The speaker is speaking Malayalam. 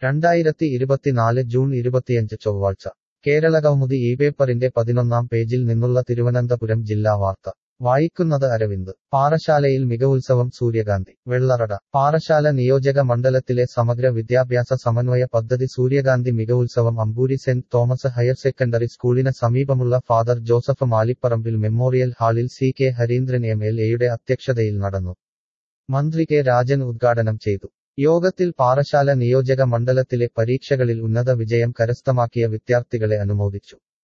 രണ്ടായിരത്തി ഇരുപത്തിനാല് ജൂൺ ഇരുപത്തിയഞ്ച് ചൊവ്വാഴ്ച കേരള കൗമുദി ഈ പേപ്പറിന്റെ പതിനൊന്നാം പേജിൽ നിന്നുള്ള തിരുവനന്തപുരം ജില്ലാ വാർത്ത വായിക്കുന്നത് അരവിന്ദ് പാറശാലയിൽ മികവുത്സവം സൂര്യകാന്തി വെള്ളറട പാറശാല നിയോജക മണ്ഡലത്തിലെ സമഗ്ര വിദ്യാഭ്യാസ സമന്വയ പദ്ധതി സൂര്യകാന്തി മികവുത്സവം Amboori saint Thomas higher secondary സ്കൂളിന് സമീപമുള്ള father Joseph Malipparambil memorial hall C K Hareendran M L എയുടെ അധ്യക്ഷതയിൽ നടന്നു മന്ത്രി കെ രാജൻ ഉദ്ഘാടനം ചെയ്തു യോഗത്തിൽ പാറശാല നിയോജക മണ്ഡലത്തിലെ പരീക്ഷകളിൽ ഉന്നത വിജയം കരസ്ഥമാക്കിയ വിദ്യാർത്ഥികളെ അനുമോദിച്ചു